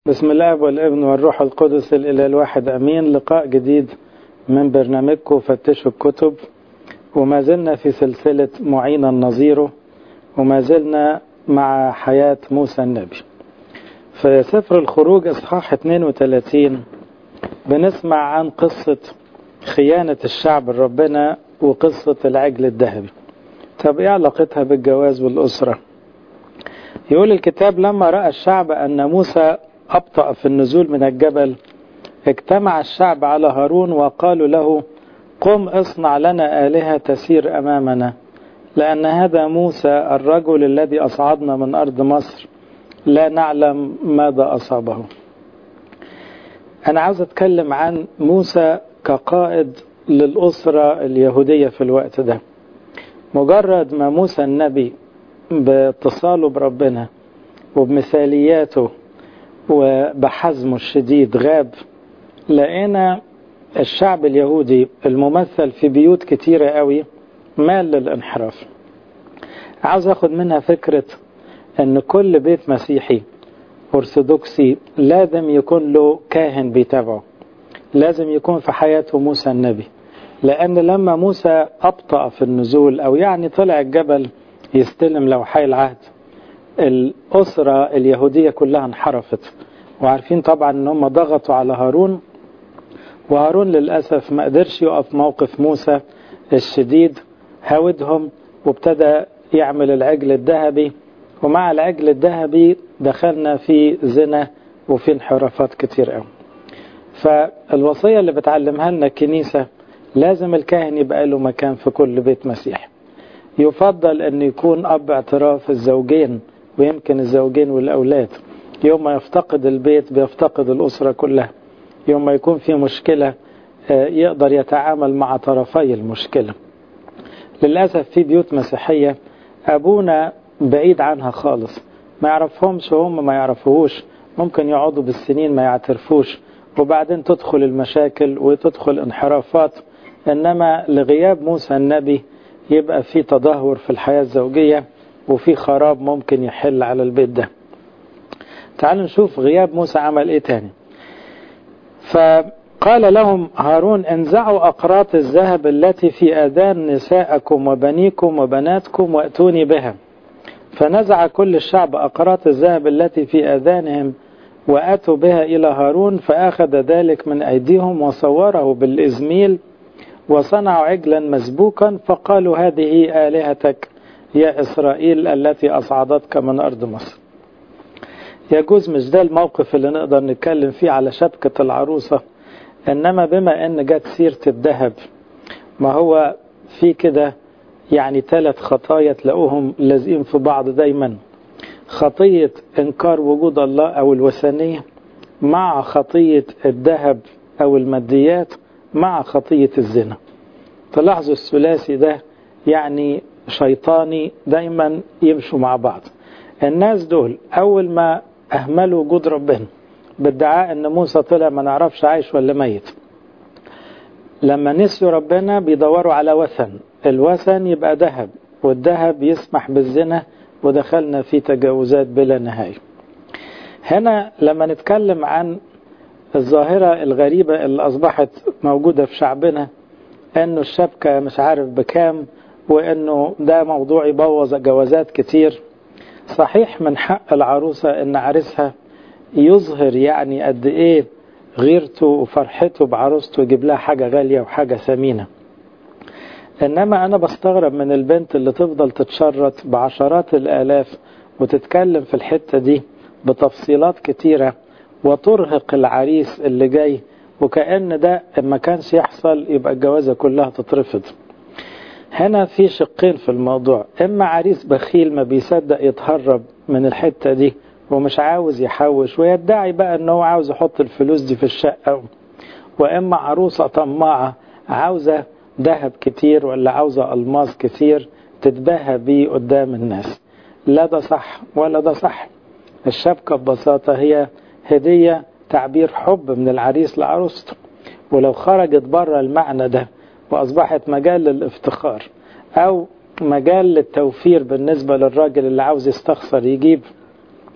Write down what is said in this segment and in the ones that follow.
بسم الله والابن والروح القدس الإله الواحد أمين لقاء جديد من برنامجكم فتشوا الكتب وما زلنا في سلسلة معينا نظيره وما زلنا مع حياة موسى النبي في سفر الخروج إصحاح 32 بنسمع عن قصة خيانة الشعب لربنا وقصة العجل الذهبي طب ايه علاقتها بالجواز والأسرة يقول الكتاب لما رأى الشعب أن موسى أبطأ في النزول من الجبل اجتمع الشعب على هارون وقالوا له قم اصنع لنا آلهة تسير أمامنا لأن هذا موسى الرجل الذي أصعدنا من أرض مصر لا نعلم ماذا أصابه أنا عاوز أتكلم عن موسى كقائد للأسرة اليهودية في الوقت ده مجرد ما موسى النبي باتصاله بربنا وبمثالياته وبحزمه الشديد غاب لقينا الشعب اليهودي الممثل في بيوت كتيرة قوي مال للانحراف عاوز اخد منها فكرة ان كل بيت مسيحي ارثوذكسي لازم يكون له كاهن بيتابعه لازم يكون في حياته موسى النبي لان لما موسى ابطأ في النزول او يعني طلع الجبل يستلم لوحي العهد الأسرة اليهودية كلها انحرفت وعارفين طبعا ان هم ضغطوا على هارون وهارون للأسف ما قدرش يقف موقف موسى الشديد هاودهم وابتدى يعمل العجل الذهبي ومع العجل الذهبي دخلنا في زنا وفي انحرافات كتير قوي فالوصية اللي بتعلمها لنا الكنيسة لازم الكاهن يبقى له مكان في كل بيت مسيحي يفضل أن يكون أب اعتراف الزوجين ويمكن الزوجين والأولاد يوم ما يفتقد البيت بيفتقد الأسرة كلها يوم ما يكون في مشكلة يقدر يتعامل مع طرفي المشكلة للأسف في بيوت مسيحية أبونا بعيد عنها خالص ما يعرفهمش وهم ما يعرفوهوش ممكن يقعدوا بالسنين ما يعترفوش وبعدين تدخل المشاكل وتدخل انحرافات إنما لغياب موسى النبي يبقى في تدهور في الحياة الزوجية وفي خراب ممكن يحل على البيت ده تعالوا نشوف غياب موسى عمل ايه تاني فقال لهم هارون انزعوا أقراط الذهب التي في آذان نساءكم وبنيكم وبناتكم وأتوني بها فنزع كل الشعب أقراط الذهب التي في آذانهم وأتوا بها إلى هارون فأخذ ذلك من أيديهم وصوره بالإزميل وصنعوا عجلا مسبوكا فقالوا هذه آلهتك يا إسرائيل التي أصعدتك من أرض مصر يجوز مش ده الموقف اللي نقدر نتكلم فيه على شبكة العروسة إنما بما إن جت سيرة الذهب ما هو في كده يعني ثلاث خطايا تلاقوهم لازقين في بعض دايما خطية إنكار وجود الله أو الوثنية مع خطية الذهب أو الماديات مع خطية الزنا تلاحظوا الثلاثي ده يعني شيطاني دايما يمشوا مع بعض الناس دول أول ما أهملوا وجود ربنا بادعاء أن موسى طلع ما نعرفش عايش ولا ميت لما نسيوا ربنا بيدوروا على وثن الوثن يبقى ذهب والذهب يسمح بالزنا ودخلنا في تجاوزات بلا نهاية هنا لما نتكلم عن الظاهرة الغريبة اللي أصبحت موجودة في شعبنا أنه الشبكة مش عارف بكام وأنه ده موضوع يبوظ جوازات كتير صحيح من حق العروسة أن عريسها يظهر يعني قد إيه غيرته وفرحته بعروسته يجيب لها حاجة غالية وحاجة ثمينة إنما أنا بستغرب من البنت اللي تفضل تتشرط بعشرات الآلاف وتتكلم في الحتة دي بتفصيلات كتيرة وترهق العريس اللي جاي وكأن ده ما كانش يحصل يبقى الجوازة كلها تترفض هنا في شقين في الموضوع إما عريس بخيل ما بيصدق يتهرب من الحتة دي ومش عاوز يحوش ويدعي بقى ان هو عاوز يحط الفلوس دي في الشقة وإما عروسة طماعة عاوزة ذهب كتير ولا عاوزة ألماس كتير تتباهى بيه قدام الناس لا ده صح ولا ده صح الشبكة ببساطة هي هدية تعبير حب من العريس لعروسته ولو خرجت بره المعنى ده وأصبحت مجال للافتخار أو مجال للتوفير بالنسبة للراجل اللي عاوز يستخسر يجيب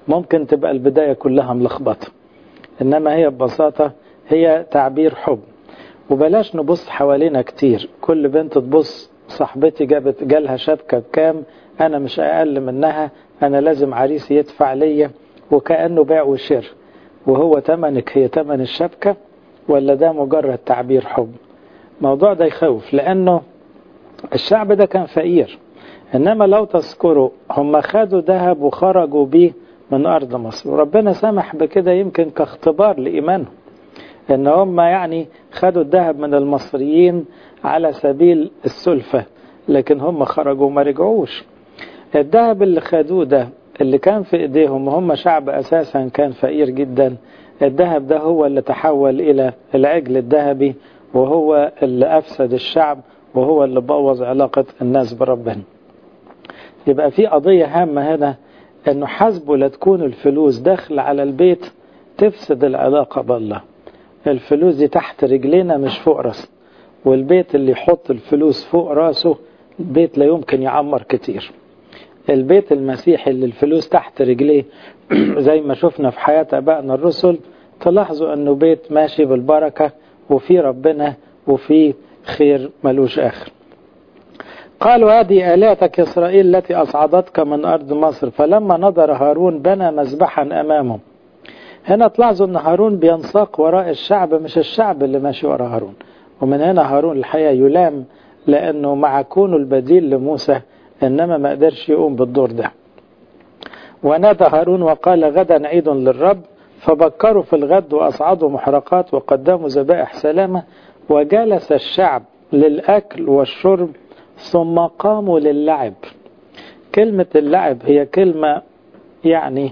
ممكن تبقى البداية كلها ملخبطة إنما هي ببساطة هي تعبير حب وبلاش نبص حوالينا كتير كل بنت تبص صاحبتي جابت جالها شبكة بكام أنا مش أقل منها أنا لازم عريس يدفع ليا وكأنه بيع وشر وهو تمنك هي تمن الشبكة ولا ده مجرد تعبير حب الموضوع ده يخوف لأنه الشعب ده كان فقير إنما لو تذكروا هم خدوا ذهب وخرجوا بيه من أرض مصر وربنا سمح بكده يمكن كاختبار لإيمانهم إن هم يعني خدوا الذهب من المصريين على سبيل السلفة لكن هم خرجوا وما رجعوش الذهب اللي خدوه ده اللي كان في ايديهم وهم شعب اساسا كان فقير جدا الذهب ده هو اللي تحول الى العجل الذهبي وهو اللي افسد الشعب وهو اللي بوظ علاقة الناس بربنا يبقى في قضية هامة هنا انه حسبه لا تكون الفلوس داخل على البيت تفسد العلاقة بالله الفلوس دي تحت رجلينا مش فوق راسنا والبيت اللي يحط الفلوس فوق راسه البيت لا يمكن يعمر كتير البيت المسيحي اللي الفلوس تحت رجليه زي ما شفنا في حياة أبائنا الرسل تلاحظوا أنه بيت ماشي بالبركة وفي ربنا وفي خير ملوش آخر قالوا هذه آلهتك إسرائيل التي أصعدتك من أرض مصر فلما نظر هارون بنى مذبحا أمامه هنا تلاحظوا أن هارون بينساق وراء الشعب مش الشعب اللي ماشي وراء هارون ومن هنا هارون الحقيقة يلام لأنه مع كونه البديل لموسى إنما ما قدرش يقوم بالدور ده ونادى هارون وقال غدا عيد للرب فبكروا في الغد وأصعدوا محرقات وقدموا ذبائح سلامة وجلس الشعب للأكل والشرب ثم قاموا للعب كلمة اللعب هي كلمة يعني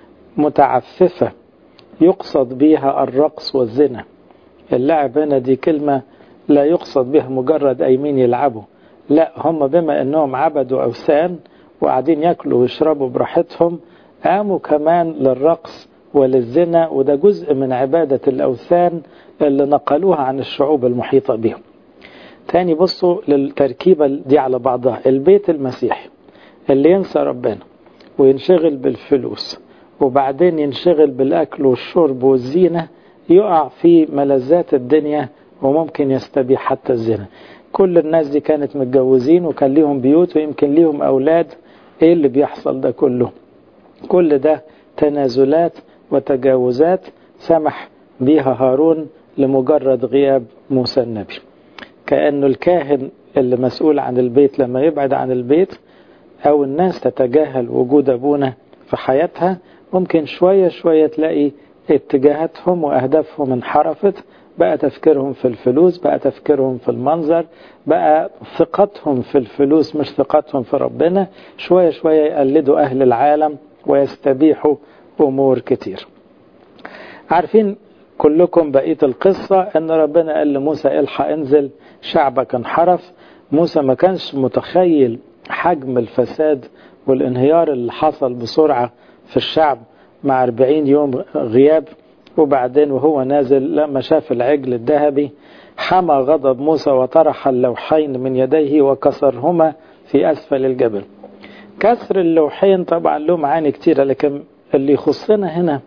متعففة يقصد بها الرقص والزنا اللعب هنا دي كلمة لا يقصد بها مجرد أيمين يلعبوا لا هم بما أنهم عبدوا أوثان وقاعدين ياكلوا ويشربوا براحتهم قاموا كمان للرقص وللزنا وده جزء من عبادة الأوثان اللي نقلوها عن الشعوب المحيطة بهم تاني بصوا للتركيبة دي على بعضها البيت المسيحي اللي ينسى ربنا وينشغل بالفلوس وبعدين ينشغل بالأكل والشرب والزينة يقع في ملذات الدنيا وممكن يستبيح حتى الزنا كل الناس دي كانت متجوزين وكان ليهم بيوت ويمكن ليهم أولاد إيه اللي بيحصل ده كله كل ده تنازلات وتجاوزات سمح بيها هارون لمجرد غياب موسى النبي كأنه الكاهن اللي مسؤول عن البيت لما يبعد عن البيت أو الناس تتجاهل وجود أبونا في حياتها ممكن شوية شوية تلاقي اتجاهاتهم وأهدافهم انحرفت بقى تفكيرهم في الفلوس بقى تفكيرهم في المنظر بقى ثقتهم في الفلوس مش ثقتهم في ربنا شوية شوية يقلدوا أهل العالم ويستبيحوا أمور كتير عارفين كلكم بقية القصة أن ربنا قال لموسى الحق انزل شعبك انحرف موسى ما كانش متخيل حجم الفساد والانهيار اللي حصل بسرعة في الشعب مع 40 يوم غياب وبعدين وهو نازل لما شاف العجل الذهبي حمى غضب موسى وطرح اللوحين من يديه وكسرهما في أسفل الجبل كسر اللوحين طبعا له معاني كتيرة لكن اللي يخصنا هنا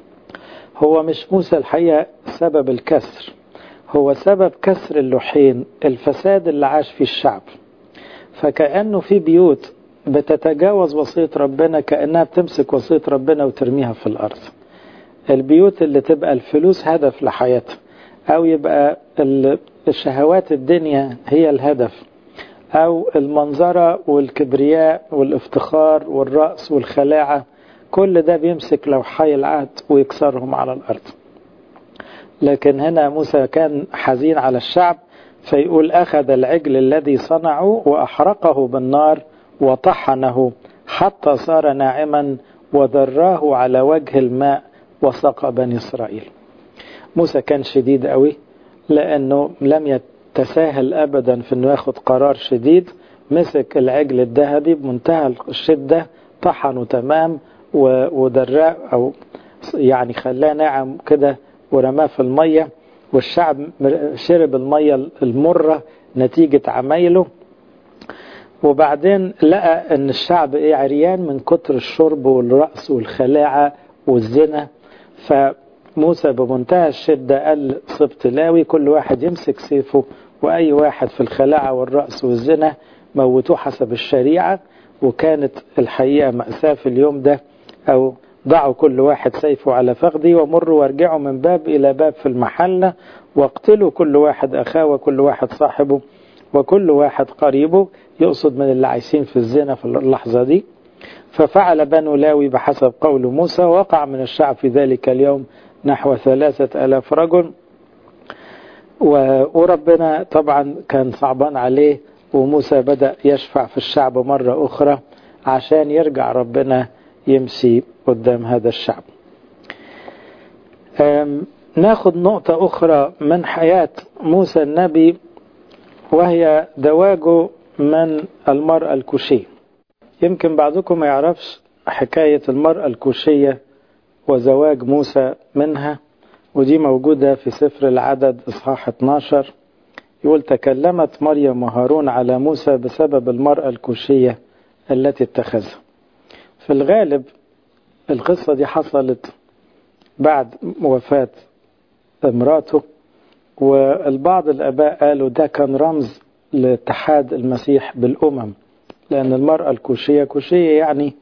هو مش موسى الحقيقة سبب الكسر هو سبب كسر اللوحين الفساد اللي عاش فيه الشعب فكأنه في بيوت بتتجاوز وصية ربنا كأنها بتمسك وصية ربنا وترميها في الأرض البيوت اللي تبقى الفلوس هدف لحياتها أو يبقى الشهوات الدنيا هي الهدف أو المنظرة والكبرياء والافتخار والرأس والخلاعة كل ده بيمسك لوحي العهد ويكسرهم على الأرض لكن هنا موسى كان حزين على الشعب فيقول أخذ العجل الذي صنعه وأحرقه بالنار وطحنه حتى صار ناعما وذراه على وجه الماء وسقى بني إسرائيل موسى كان شديد قوي لأنه لم يتساهل أبدا في أنه ياخد قرار شديد مسك العجل الذهبي بمنتهى الشدة طحنه تمام ودراه أو يعني خلاه ناعم كده ورماه في المية والشعب شرب المية المرة نتيجة عمايله وبعدين لقى ان الشعب ايه عريان من كتر الشرب والرأس والخلاعة والزنا فموسى بمنتهى الشدة قال صبت لاوي كل واحد يمسك سيفه واي واحد في الخلاعة والرأس والزنا موتوه حسب الشريعة وكانت الحقيقة مأساة في اليوم ده او ضعوا كل واحد سيفه على فخذه ومروا وارجعوا من باب إلى باب في المحلة واقتلوا كل واحد أخاه وكل واحد صاحبه وكل واحد قريبه يقصد من اللي عايشين في الزنا في اللحظة دي ففعل بنو لاوي بحسب قول موسى وقع من الشعب في ذلك اليوم نحو ثلاثة ألاف رجل وربنا طبعا كان صعبان عليه وموسى بدأ يشفع في الشعب مرة أخرى عشان يرجع ربنا يمشي قدام هذا الشعب ناخد نقطة أخرى من حياة موسى النبي وهي زواجه من المرأة الكوشية يمكن بعضكم ما يعرفش حكاية المرأة الكوشية وزواج موسى منها ودي موجودة في سفر العدد إصحاح 12 يقول تكلمت مريم وهارون على موسى بسبب المرأة الكوشية التي اتخذها في الغالب القصة دي حصلت بعد وفاة امراته والبعض الآباء قالوا ده كان رمز لاتحاد المسيح بالأمم لأن المرأة الكوشية كوشية يعني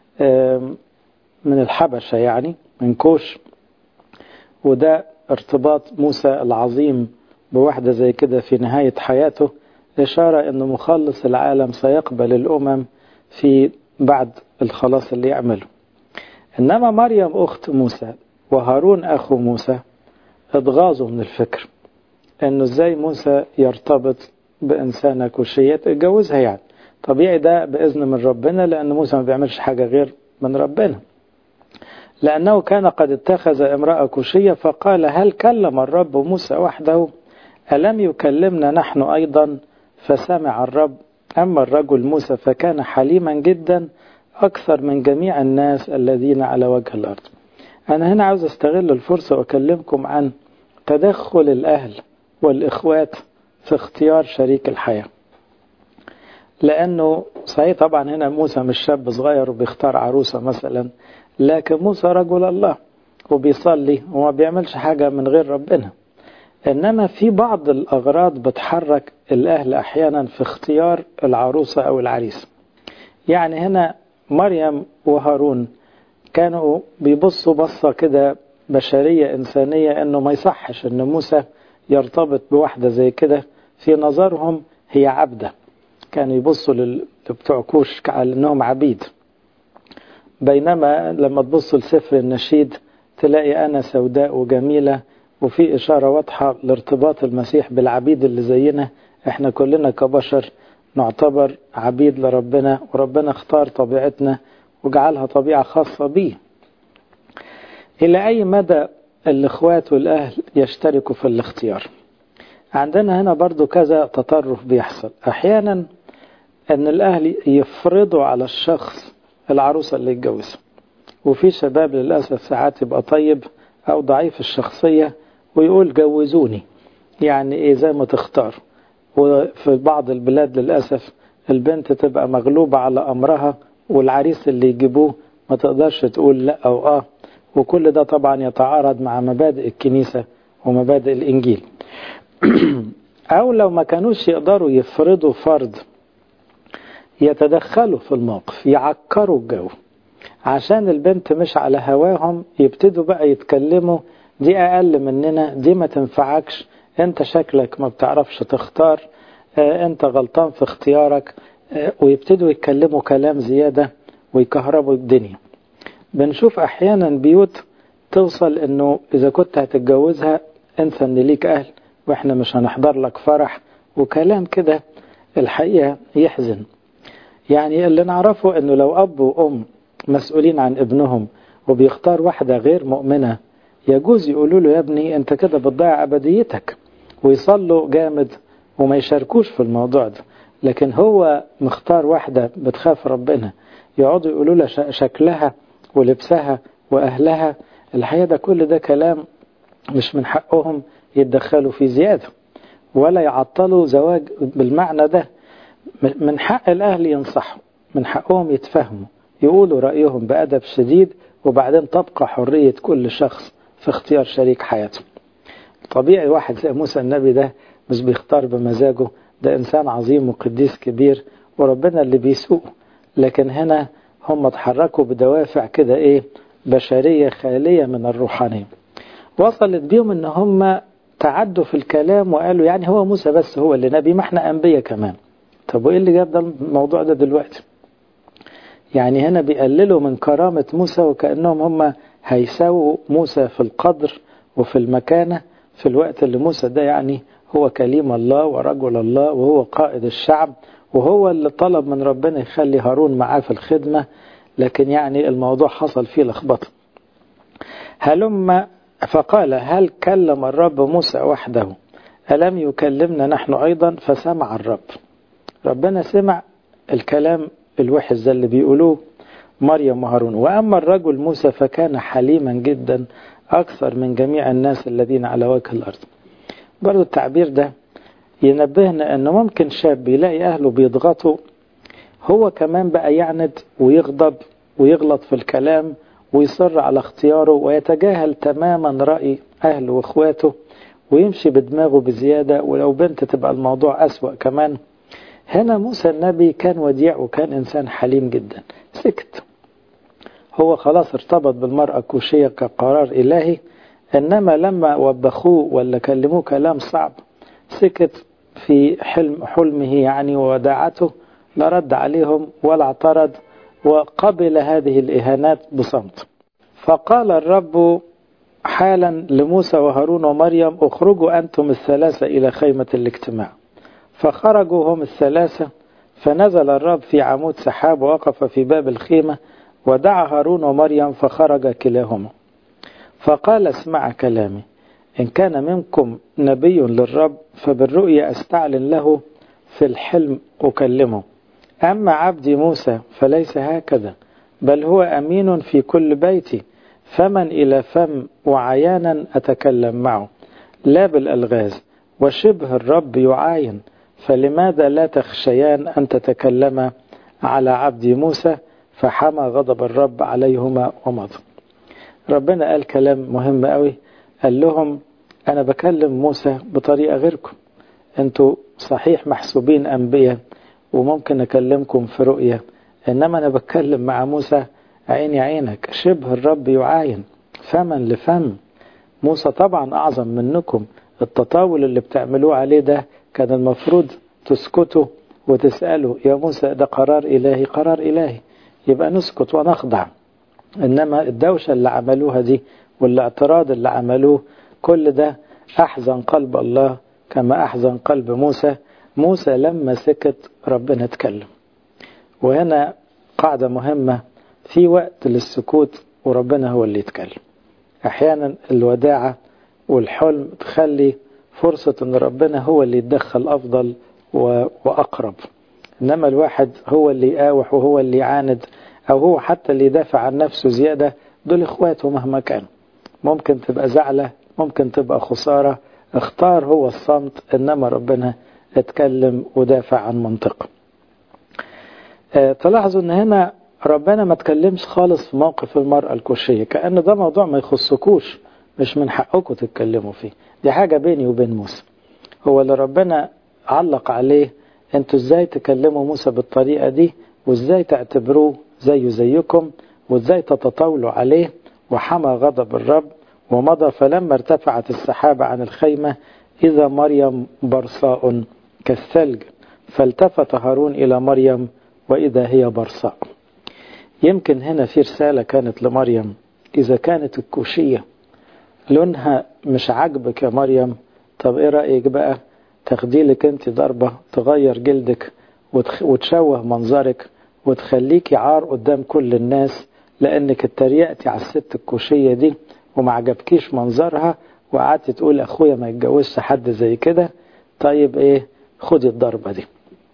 من الحبشة يعني من كوش وده ارتباط موسى العظيم بواحدة زي كده في نهاية حياته إشارة أن مخلص العالم سيقبل الأمم في بعد الخلاص اللي يعمله إنما مريم أخت موسى وهارون أخو موسى اتغاظوا من الفكر إنه إزاي موسى يرتبط بإنسانة كوشية اتجوزها يعني طبيعي ده بإذن من ربنا لأن موسى ما بيعملش حاجة غير من ربنا لأنه كان قد اتخذ امرأة كوشية فقال هل كلم الرب موسى وحده ألم يكلمنا نحن أيضا فسمع الرب أما الرجل موسى فكان حليما جدا أكثر من جميع الناس الذين على وجه الأرض أنا هنا عاوز أستغل الفرصة وأكلمكم عن تدخل الأهل والإخوات في اختيار شريك الحياة لأنه صحيح طبعا هنا موسى مش شاب صغير وبيختار عروسة مثلا لكن موسى رجل الله وبيصلي وما بيعملش حاجة من غير ربنا إنما في بعض الأغراض بتحرك الأهل أحيانا في اختيار العروسة أو العريس يعني هنا مريم وهارون كانوا بيبصوا بصة كده بشرية إنسانية إنه ما يصحش إن موسى يرتبط بواحدة زي كده في نظرهم هي عبدة كانوا يبصوا لبتوع كوش على إنهم عبيد بينما لما تبص لسفر النشيد تلاقي أنا سوداء وجميلة وفي إشارة واضحة لارتباط المسيح بالعبيد اللي زينا احنا كلنا كبشر نعتبر عبيد لربنا وربنا اختار طبيعتنا وجعلها طبيعة خاصة بيه إلى أي مدى الإخوات والأهل يشتركوا في الاختيار عندنا هنا برضو كذا تطرف بيحصل أحيانا أن الأهل يفرضوا على الشخص العروسة اللي يتجوزها وفي شباب للأسف ساعات يبقى طيب أو ضعيف الشخصية ويقول جوزوني يعني إيه زي ما تختار وفي بعض البلاد للأسف البنت تبقى مغلوبة على أمرها والعريس اللي يجيبوه ما تقدرش تقول لا أو آه وكل ده طبعا يتعارض مع مبادئ الكنيسة ومبادئ الإنجيل أو لو ما كانوش يقدروا يفرضوا فرض يتدخلوا في الموقف يعكروا الجو عشان البنت مش على هواهم يبتدوا بقى يتكلموا دي أقل مننا دي ما تنفعكش انت شكلك ما بتعرفش تختار اه انت غلطان في اختيارك اه ويبتدوا يتكلموا كلام زيادة ويكهربوا الدنيا بنشوف احيانا بيوت توصل انه اذا كنت هتتجوزها انسى ان ليك اهل واحنا مش هنحضر لك فرح وكلام كده الحقيقة يحزن يعني اللي نعرفه انه لو اب وام مسؤولين عن ابنهم وبيختار واحدة غير مؤمنة يجوز يقولوا له يا ابني انت كده بتضيع ابديتك ويصلوا جامد وما يشاركوش في الموضوع ده لكن هو مختار واحدة بتخاف ربنا يقعدوا يقولوا له شكلها ولبسها واهلها الحقيقة ده كل ده كلام مش من حقهم يتدخلوا فيه زيادة ولا يعطلوا زواج بالمعنى ده من حق الأهل ينصحوا من حقهم يتفهموا يقولوا رأيهم بأدب شديد وبعدين تبقى حرية كل شخص في اختيار شريك حياته طبيعي واحد زي موسى النبي ده مش بيختار بمزاجه ده إنسان عظيم وقديس كبير وربنا اللي بيسوقه لكن هنا هم اتحركوا بدوافع كده ايه بشرية خالية من الروحانية وصلت بيهم ان هم تعدوا في الكلام وقالوا يعني هو موسى بس هو اللي نبي ما احنا انبياء كمان طب وايه اللي جاب ده الموضوع ده دلوقتي يعني هنا بيقللوا من كرامة موسى وكأنهم هم هيساووا موسى في القدر وفي المكانة في الوقت اللي موسى ده يعني هو كليم الله ورجل الله وهو قائد الشعب وهو اللي طلب من ربنا يخلي هارون معاه في الخدمة لكن يعني الموضوع حصل فيه لخبطة هلما فقال هل كلم الرب موسى وحده ألم يكلمنا نحن أيضا فسمع الرب ربنا سمع الكلام الوحش ده اللي بيقولوه مريم وهارون وأما الرجل موسى فكان حليما جدا أكثر من جميع الناس الذين على وجه الأرض برضو التعبير ده ينبهنا أنه ممكن شاب يلاقي أهله بيضغطوا هو كمان بقى يعند ويغضب ويغلط في الكلام ويصر على اختياره ويتجاهل تماما رأي أهله وإخواته ويمشي بدماغه بزيادة ولو بنت تبقى الموضوع أسوأ كمان هنا موسى النبي كان وديع وكان إنسان حليم جدا سكت هو خلاص ارتبط بالمرأة كوشية كقرار إلهي إنما لما وبخوه ولا كلموه كلام صعب سكت في حلم حلمه يعني ووداعته لا رد عليهم ولا اعترض وقبل هذه الإهانات بصمت فقال الرب حالا لموسى وهارون ومريم اخرجوا أنتم الثلاثة إلى خيمة الاجتماع فخرجوا هم الثلاثة فنزل الرب في عمود سحاب ووقف في باب الخيمة ودعا هارون ومريم فخرج كلاهما فقال اسمع كلامي إن كان منكم نبي للرب فبالرؤيا أستعلن له في الحلم أكلمه أما عبدي موسى فليس هكذا بل هو أمين في كل بيتي فمن إلى فم وعيانا أتكلم معه لا بالألغاز وشبه الرب يعاين فلماذا لا تخشيان أن تتكلم على عبدي موسى فحمى غضب الرب عليهما ومضى ربنا قال كلام مهم قوي قال لهم أنا بكلم موسى بطريقة غيركم أنتوا صحيح محسوبين أنبياء وممكن أكلمكم في رؤية إنما أنا بتكلم مع موسى عيني عينك شبه الرب يعاين فما لفم موسى طبعا أعظم منكم التطاول اللي بتعملوه عليه ده كان المفروض تسكتوا وتسألوا يا موسى ده قرار إلهي قرار إلهي يبقى نسكت ونخضع إنما الدوشة اللي عملوها دي والاعتراض اللي عملوه كل ده أحزن قلب الله كما أحزن قلب موسى موسى لما سكت ربنا اتكلم وهنا قاعدة مهمة في وقت للسكوت وربنا هو اللي يتكلم أحيانا الوداعة والحلم تخلي فرصة أن ربنا هو اللي يتدخل أفضل وأقرب إنما الواحد هو اللي يقاوح وهو اللي يعاند أو هو حتى اللي يدافع عن نفسه زيادة دول إخواته مهما كان ممكن تبقى زعلة ممكن تبقى خسارة اختار هو الصمت إنما ربنا اتكلم ودافع عن منطقه اه تلاحظوا ان هنا ربنا ما تكلمش خالص في موقف المرأة الكوشية كأن ده موضوع ما يخصكوش مش من حقكم تتكلموا فيه دي حاجة بيني وبين موسى هو اللي ربنا علق عليه انتوا ازاي تكلموا موسى بالطريقة دي وازاي تعتبروه زيه زيكم وازاي تتطاولوا عليه وحمى غضب الرب ومضى فلما ارتفعت السحابة عن الخيمة إذا مريم برصاء كالثلج فالتفت هارون إلى مريم وإذا هي برصاء يمكن هنا في رسالة كانت لمريم إذا كانت الكوشية لونها مش عاجبك يا مريم طب إيه رأيك بقى تاخديلك أنت ضربة تغير جلدك وتشوه منظرك وتخليكي عار قدام كل الناس لأنك اتريقتي على الست الكوشية دي وما عجبكيش منظرها وقعدت تقول أخويا ما يتجوزش حد زي كده طيب إيه خدي الضربة دي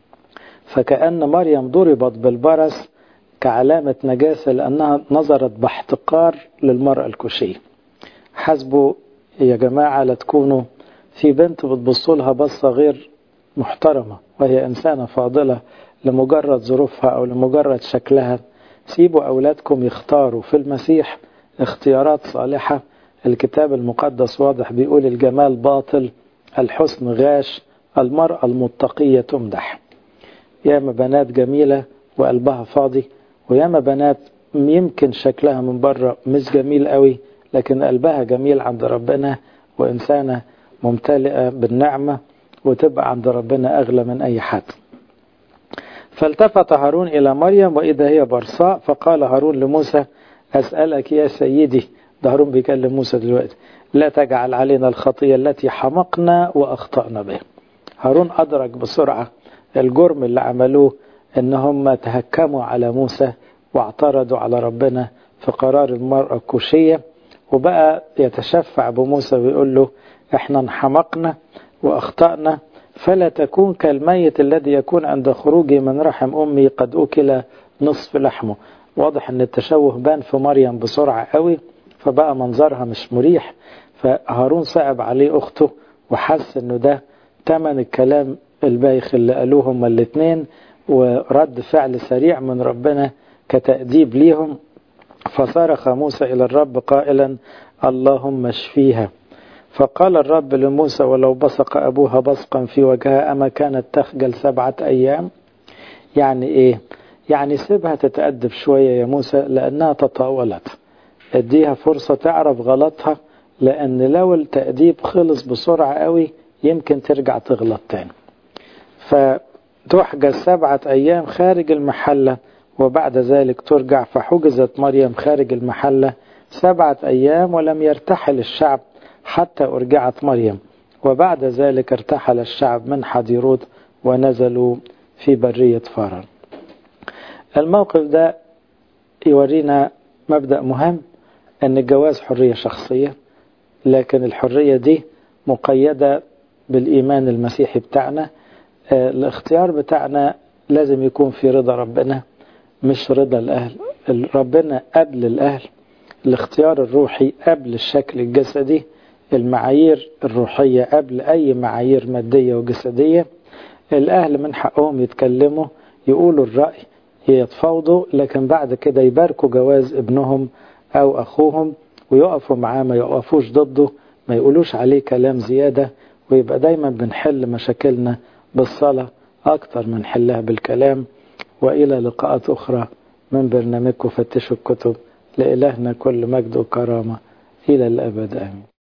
فكأن مريم ضربت بالبرص كعلامة نجاسة لأنها نظرت باحتقار للمرأة الكوشية حسبوا يا جماعة لا تكونوا في بنت بتبصوا لها بصة غير محترمة وهي إنسانة فاضلة لمجرد ظروفها أو لمجرد شكلها سيبوا أولادكم يختاروا في المسيح اختيارات صالحة الكتاب المقدس واضح بيقول الجمال باطل الحسن غاش المرأة المتقية تمدح ياما بنات جميلة وقلبها فاضي وياما بنات يمكن شكلها من بره مش جميل قوي لكن قلبها جميل عند ربنا وإنسانة ممتلئة بالنعمة وتبقى عند ربنا أغلى من أي حد فالتفت هارون إلى مريم وإذا هي برصاء فقال هارون لموسى أسألك يا سيدي ده هارون بيكلم موسى دلوقتي لا تجعل علينا الخطية التي حمقنا وأخطأنا بها هارون أدرك بسرعة الجرم اللي عملوه إن هم تهكموا على موسى واعترضوا على ربنا في قرار المرأة الكوشية وبقى يتشفع بموسى ويقول له احنا انحمقنا واخطأنا فلا تكون كالميت الذي يكون عند خروجه من رحم امي قد اكل نصف لحمه واضح ان التشوه بان في مريم بسرعة قوي فبقى منظرها مش مريح فهارون صعب عليه اخته وحس انه ده تمن الكلام البايخ اللي قالوه هما الاتنين ورد فعل سريع من ربنا كتأديب ليهم فصرخ موسى إلى الرب قائلا اللهم اشفيها فقال الرب لموسى ولو بصق أبوها بصقا في وجهها أما كانت تخجل سبعة أيام يعني إيه يعني سيبها تتأدب شوية يا موسى لأنها تطاولت اديها فرصة تعرف غلطها لأن لو التأديب خلص بسرعة قوي يمكن ترجع تغلط تاني فتحجز سبعة أيام خارج المحلة وبعد ذلك ترجع فحجزت مريم خارج المحلة سبعة أيام ولم يرتحل الشعب حتى أرجعت مريم وبعد ذلك ارتحل الشعب من حضيروت ونزلوا في برية فاران الموقف ده يورينا مبدأ مهم أن الجواز حرية شخصية لكن الحرية دي مقيدة بالإيمان المسيحي بتاعنا الاختيار بتاعنا لازم يكون في رضا ربنا مش رضا الأهل ربنا قبل الأهل الاختيار الروحي قبل الشكل الجسدي المعايير الروحية قبل أي معايير مادية وجسدية الأهل من حقهم يتكلموا يقولوا الرأي يتفاوضوا لكن بعد كده يباركوا جواز ابنهم أو أخوهم ويقفوا معاه ما يقفوش ضده ما يقولوش عليه كلام زيادة ويبقى دايما بنحل مشاكلنا بالصلاة أكتر من حلها بالكلام وإلى لقاءات أخرى من برنامجكم فتشوا الكتب لإلهنا كل مجد وكرامة إلى الأبد آمين